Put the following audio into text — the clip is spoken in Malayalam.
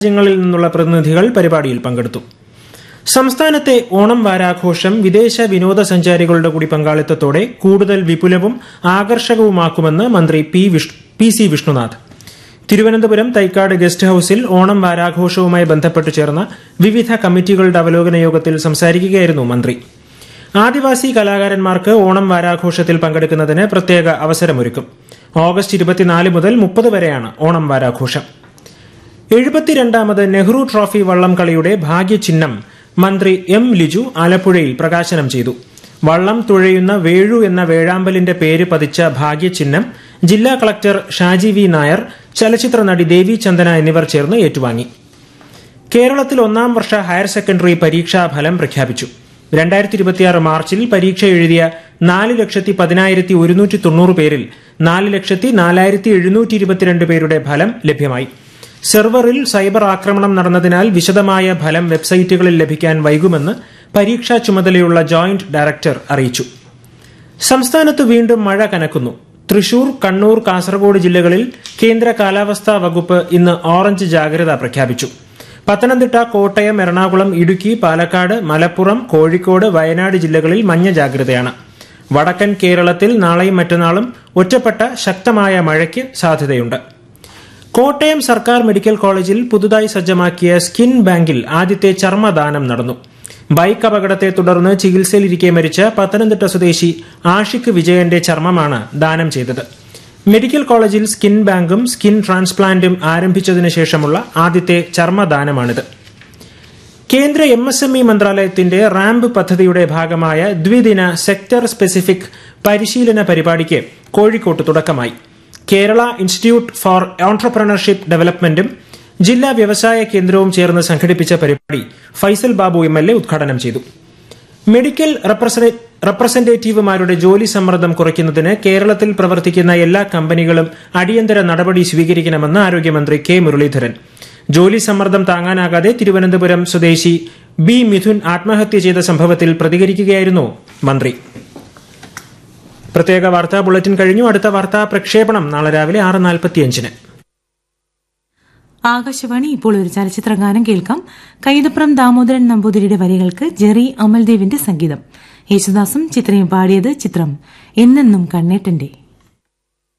രാജ്യങ്ങളിൽ നിന്നുള്ള പ്രതിനിധികൾ പരിപാടിയിൽ പങ്കെടുത്തു സംസ്ഥാനത്തെ ഓണം വാരാഘോഷം വിദേശ വിനോദസഞ്ചാരികളുടെ കൂടി പങ്കാളിത്തത്തോടെ കൂടുതൽ വിപുലവും ആകർഷകവുമാക്കുമെന്ന് മന്ത്രി പി വിഷ്- P C Vishnunath Thiruvananthapuram Thycaud guest ഹൌസിൽ ഓണം വാരാഘോഷവുമായി ബന്ധപ്പെട്ട് ചേർന്ന വിവിധ കമ്മിറ്റികളുടെ അവലോകന യോഗത്തിൽ സംസാരിക്കുകയായിരുന്നു മന്ത്രി ആദിവാസി കലാകാരന്മാർക്ക് ഓണം വാരാഘോഷത്തിൽ പങ്കെടുക്കുന്നതിന് പ്രത്യേക അവസരമൊരുക്കും ഓഗസ്റ്റ് ഇരുപത്തിനാല് മുതൽ മുപ്പത് വരെയാണ് ഓണം വാരാഘോഷം എഴുപത്തിരണ്ടാമത് നെഹ്റു ട്രോഫി വള്ളം കളിയുടെ ഭാഗ്യചിഹ്നം മന്ത്രി എം ലിജു ആലപ്പുഴയിൽ പ്രകാശനം ചെയ്തു വള്ളം തുഴയുന്ന വേഴു എന്ന വേഴാമ്പലിന്റെ പേര് പതിച്ച ഭാഗ്യചിഹ്നം ജില്ലാ കളക്ടർ ഷാജി വി നായർ ചലച്ചിത്ര നടി ദേവി ചന്ദന എന്നിവർ ചേർന്ന് ഏറ്റുവാങ്ങി കേരളത്തിൽ ഒന്നാം വർഷ ഹയർ സെക്കൻഡറി പരീക്ഷാ ഫലം പ്രഖ്യാപിച്ചു രണ്ടായിരത്തി ഇരുപത്തിയാറ് മാർച്ചിൽ പരീക്ഷ എഴുതിയ നാല് ലക്ഷത്തി പതിനായിരത്തി ഒരുന്നൂറ്റി തൊണ്ണൂറ് പേരിൽ നാല് ലക്ഷത്തി നാലായിരത്തി എഴുന്നൂറ്റി ഇരുപത്തിരണ്ട് പേരുടെ ഫലം ലഭ്യമായി സെർവറിൽ സൈബർ ആക്രമണം നടന്നതിനാൽ വിശദമായ ഫലം വെബ്സൈറ്റുകളിൽ ലഭിക്കാൻ വൈകുമെന്ന് പരീക്ഷാ ചുമതലയുള്ള ജോയിന്റ് ഡയറക്ടർ അറിയിച്ചു സംസ്ഥാനത്ത് വീണ്ടും മഴ കനക്കുന്നു തൃശൂർ കണ്ണൂർ കാസർഗോഡ് ജില്ലകളിൽ കേന്ദ്ര കാലാവസ്ഥാ വകുപ്പ് ഇന്ന് ഓറഞ്ച് ജാഗ്രത പ്രഖ്യാപിച്ചു പത്തനംതിട്ട കോട്ടയം എറണാകുളം ഇടുക്കി പാലക്കാട് മലപ്പുറം കോഴിക്കോട് വയനാട് ജില്ലകളിൽ മഞ്ഞ ജാഗ്രതയാണ് വടക്കൻ കേരളത്തിൽ നാളെയും മറ്റന്നാളും ഒറ്റപ്പെട്ട ശക്തമായ മഴയ്ക്ക് സാധ്യതയുണ്ട് കോട്ടയം സർക്കാർ മെഡിക്കൽ കോളേജിൽ പുതുതായി സജ്ജമാക്കിയ സ്കിൻ ബാങ്കിൽ ആദ്യത്തെ ചർമ്മദാനം നടന്നു ബൈക്ക് അപകടത്തെ തുടർന്ന് ചികിത്സയിലിരിക്കെ മരിച്ച പത്തനംതിട്ട സ്വദേശി ആഷിഖ് വിജയന്റെ ചർമ്മമാണ് ദാനം ചെയ്തത് മെഡിക്കൽ കോളേജിൽ സ്കിൻ ബാങ്കും സ്കിൻ ട്രാൻസ്പ്ലാന്റും ആരംഭിച്ചതിനു ശേഷമുള്ള ആദ്യത്തെ ചർമ്മദാനമാണിത് കേന്ദ്ര എം എസ് എം ഇ മന്ത്രാലയത്തിന്റെ റാമ്പ് പദ്ധതിയുടെ ഭാഗമായ ദ്വിദിന സെക്ടർ സ്പെസിഫിക് പരിശീലന പരിപാടിക്ക് കോഴിക്കോട്ട് തുടക്കമായി കേരള ഇൻസ്റ്റിറ്റ്യൂട്ട് ഫോർ ഓൺട്രപ്രണർഷിപ്പ് ഡെവലപ്മെന്റും ജില്ലാ വ്യവസായ കേന്ദ്രവും ചേർന്ന് സംഘടിപ്പിച്ച പരിപാടി Faisal Babu M L A ഉദ്ഘാടനം ചെയ്തു മെഡിക്കൽ റെപ്രസെ- റെപ്രസെന്റേറ്റീവുമാരുടെ ജോലി സമ്മർദ്ദം കുറയ്ക്കുന്നതിന് കേരളത്തിൽ പ്രവർത്തിക്കുന്ന എല്ലാ കമ്പനികളും അടിയന്തര നടപടി സ്വീകരിക്കണമെന്ന് ആരോഗ്യമന്ത്രി കെ മുരളീധരൻ ജോലി സമ്മർദ്ദം താങ്ങാനാകാതെ തിരുവനന്തപുരം സ്വദേശി ബി മിഥുൻ ആത്മഹത്യ ചെയ്ത സംഭവത്തിൽ പ്രതികരിക്കുകയായിരുന്നു മന്ത്രി പ്രത്യേക വാർത്താ ബുള്ളറ്റിൻ കഴിഞ്ഞു അടുത്ത വാർത്താ പ്രക്ഷേപണം നാളെ രാവിലെ ആറ് നാൽപ്പത്തിയഞ്ചിന് ആകാശവാണി ഇപ്പോൾ ഒരു ചലച്ചിത്ര ഗാനം കേൾക്കാം കൈതപ്രം ദാമോദരൻ നമ്പൂതിരിയുടെ വരികൾക്ക് ജെറി അമൽദേവിന്റെ സംഗീതം യേശുദാസും ചിത്രയും പാടിയത് ചിത്രം എന്നെന്നും കണ്ണേട്ടന്റെ